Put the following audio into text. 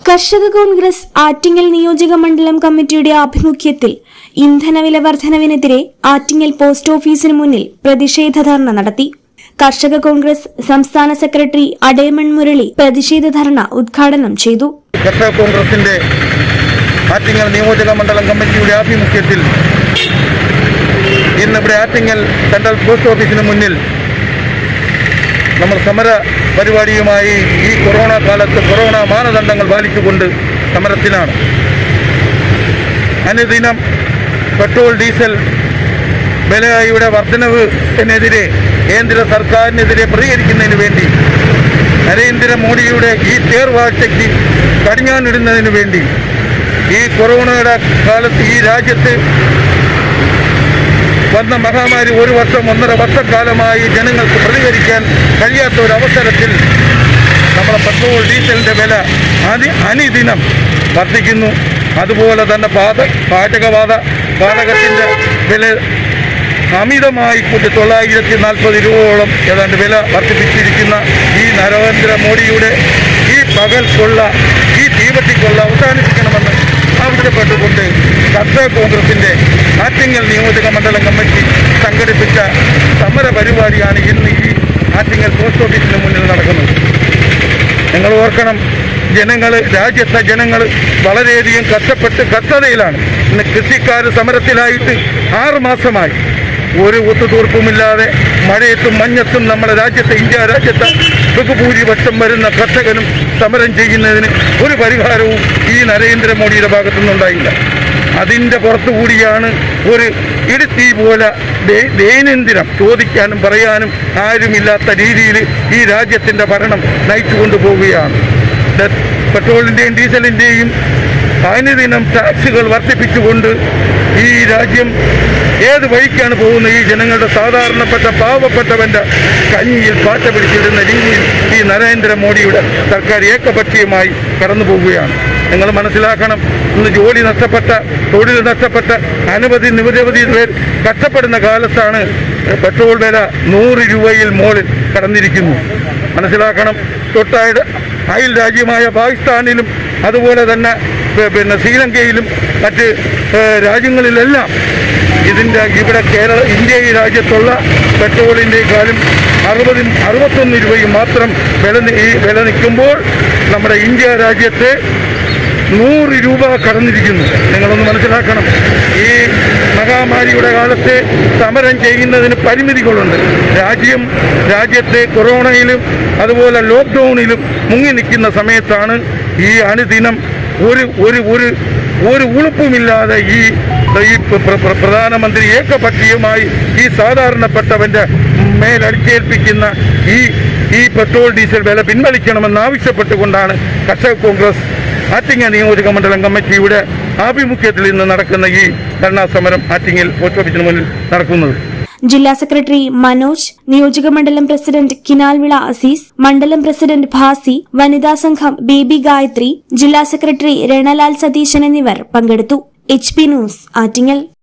കർഷക കോൺഗ്രസ് ആറ്റിങ്ങൽ നിയോജക മണ്ഡലം കമ്മിറ്റിയുടെ ആഭിമുഖ്യത്തിൽ ഇന്ധനവില വർധനവിനെതിരെ ആറ്റിങ്ങൽ പോസ്റ്റ് ഓഫീസിന് മുന്നിൽ പ്രതിഷേധ ധർണ നടത്തി കർഷക കോൺഗ്രസ് സംസ്ഥാന സെക്രട്ടറി അടയമൺ മുരളി പ്രതിഷേധ ധർണ ഉദ്ഘാടനം ചെയ്തു കർഷക കോൺഗ്രസിന്റെ ആറ്റിങ്ങൽ നിയോജക മണ്ഡലം കമ്മിറ്റിയുടെ ആഭിമുഖ്യത്തിൽ ഇന്നിവിടെ ആറ്റിങ്ങൽ സെൻട്രൽ പോസ്റ്റ് ഓഫീസിന് മുന്നിൽ നമ്മൾ സമര പരിപാടിയുമായി ഈ കൊറോണ കാലത്ത് കൊറോണ മാനദണ്ഡങ്ങൾ പാലിച്ചുകൊണ്ട് സമരത്തിലാണ് അനുദിനം പെട്രോൾ ഡീസൽ വിലയുടെ വർധനവിനെതിരെ കേന്ദ്ര സർക്കാരിനെതിരെ പ്രതികരിക്കുന്നതിന് വേണ്ടി നരേന്ദ്രമോദിയുടെ ഈ തേർവാഴ്ചയ്ക്ക് കടിഞ്ഞാനിടുന്നതിന് വേണ്ടി ഈ കൊറോണയുടെ കാലത്ത് ഈ രാജ്യത്ത് വന്ന മഹാമാരി ഒരു വർഷം ഒന്നര വർഷക്കാലമായി ജനങ്ങൾക്ക് പ്രതികരിക്കാൻ കഴിയാത്ത ഒരു അവസരത്തിൽ നമ്മുടെ പെട്രോൾ ഡീസലിന്റെ വില അതി അനുദിനം വർദ്ധിക്കുന്നു അതുപോലെ തന്നെ പാത പാചകവാത പാചകത്തിന്റെ വില അമിതമായി കൂട്ടി തൊള്ളായിരത്തി നാൽപ്പത് രൂപയോളം ഏതാണ്ട് വില വർദ്ധിപ്പിച്ചിരിക്കുന്ന ഈ നരേന്ദ്രമോദിയുടെ ഈ പകൽ കൊള്ള ഈ തീവട്ടിക്കൊള്ള അവസാനിപ്പിക്കണമെന്ന് ആവശ്യപ്പെട്ടുകൊണ്ട് കർഷക കോൺഗ്രസിന്റെ ആറ്റിങ്ങൽ നിയോജക മണ്ഡലം കമ്മിറ്റി സംഘടിപ്പിച്ച സമര പരിപാടിയാണ് ഇന്ന് ഈ ആറ്റിങ്ങൽ പോസ്റ്റ് ഓഫീസിന് മുന്നിൽ നടക്കുന്നത് നിങ്ങൾ ഓർക്കണം ജനങ്ങൾ രാജ്യത്തെ ജനങ്ങൾ വളരെയധികം കഷ്ടപ്പെട്ട് കഷ്ടതയിലാണ് ഇന്ന് കൃഷിക്കാർ സമരത്തിലായിട്ട് ആറ് മാസമായി ഒരു ഒത്തുതീർപ്പുമില്ലാതെ മഴയത്തും മഞ്ഞത്തും നമ്മുടെ രാജ്യത്തെ ഇന്ത്യ രാജ്യത്തെ ബഹുഭൂരിപക്ഷം വരുന്ന കർഷകനും സമരം ചെയ്യുന്നതിന് ഒരു പരിഹാരവും ഈ നരേന്ദ്രമോദിയുടെ ഭാഗത്തുനിന്നുണ്ടായില്ല അതിൻ്റെ പുറത്തുകൂടിയാണ് ഒരു ഇടുത്തി പോലെ ദേ- ദൈനംദിനം ചോദിക്കാനും പറയാനും ആരുമില്ലാത്ത രീതിയിൽ ഈ രാജ്യത്തിൻ്റെ ഭരണം നയിച്ചുകൊണ്ടു പോവുകയാണ് ഇത് പെട്രോളിൻ്റെയും ഡീസലിൻ്റെയും അനുദിനം ടാക്സുകൾ വർദ്ധിപ്പിച്ചുകൊണ്ട് ഈ രാജ്യം ഏത് വഴിക്കാണ് പോകുന്നത് ഈ ജനങ്ങളുടെ സാധാരണപ്പെട്ട പാവപ്പെട്ടവന്റെ കഞ്ഞിയിൽ പാറ്റ പിടിച്ചിടുന്ന രീതിയിൽ ഈ നരേന്ദ്രമോദിയുടെ സർക്കാർ ഏകപക്ഷീയമായി കടന്നു പോവുകയാണ് നിങ്ങൾ മനസ്സിലാക്കണം ഇന്ന് ജോലി നഷ്ടപ്പെട്ട തൊഴിൽ നഷ്ടപ്പെട്ട അനവധി നിരവധി പേർ കഷ്ടപ്പെടുന്ന കാലത്താണ് പെട്രോൾ വില നൂറ് രൂപയിൽ മുകളിൽ കടന്നിരിക്കുന്നു മനസ്സിലാക്കണം തൊട്ടായത് അയൽ രാജ്യമായ പാകിസ്ഥാനിലും അതുപോലെ തന്നെ പി- പിന്നെ ശ്രീലങ്കയിലും മറ്റ് ഏഹ്, രാജ്യങ്ങളിലെല്ലാം ഇതിൻ്റെ ഇവിടെ കേരള ഇന്ത്യ ഈ രാജ്യത്തുള്ള പെട്രോളിൻ്റെക്കാളും അറുപതും അറുപത്തൊന്ന് രൂപയും മാത്രം വില നി- ഈ വില നിൽക്കുമ്പോൾ നമ്മുടെ ഇന്ത്യ രാജ്യത്ത് നൂറ് രൂപ കടന്നിരിക്കുന്നു നിങ്ങളൊന്ന് മനസ്സിലാക്കണം ഈ മഹാമാരിയുടെ കാലത്ത് സമരം ചെയ്യുന്നതിന് പരിമിതികളുണ്ട് രാജ്യം രാജ്യത്തെ കൊറോണയിലും അതുപോലെ ലോക്ക്ഡൗണിലും മുങ്ങി നിൽക്കുന്ന സമയത്താണ് ഈ അനുദിനം ഒരു ഒരു ഒരു ഒരു ഉളുപ്പുമില്ലാതെ ഈ ഈ പ്ര- പ്ര- പ്ര- പ്രധാനമന്ത്രി ഏകപക്ഷീയമായി ഈ സാധാരണപ്പെട്ടവന്റെ മേലടിച്ചേൽപ്പിക്കുന്ന ഈ ഈ പെട്രോൾ ഡീസൽ വില പിൻവലിക്കണമെന്ന് ആവശ്യപ്പെട്ടുകൊണ്ടാണ് കർഷക കോൺഗ്രസ് ആറ്റിങ്ങൽ നിയോജക മണ്ഡലം കമ്മിറ്റിയുടെ ആഭിമുഖ്യത്തിൽ ഇന്ന് നടക്കുന്ന ഈ ധർണാ സമരം ആറ്റിങ്ങൽ പോസ്റ്റ് ഓഫീസിന് മുന്നിൽ നടക്കുന്നത് ജില്ലാ സെക്രട്ടറി മനോജ് നിയോജക മണ്ഡലം പ്രസിഡന്റ് കിനാൽവിള അസീസ് മണ്ഡലം പ്രസിഡന്റ് ഭാസി വനിതാ സംഘം ബേബി ഗായത്രി ജില്ലാ സെക്രട്ടറി രണലാൽ സതീശൻ എന്നിവർ പങ്കെടുത്തു എച്ച് പി ന്യൂസ് ആറ്റിങ്ങൽ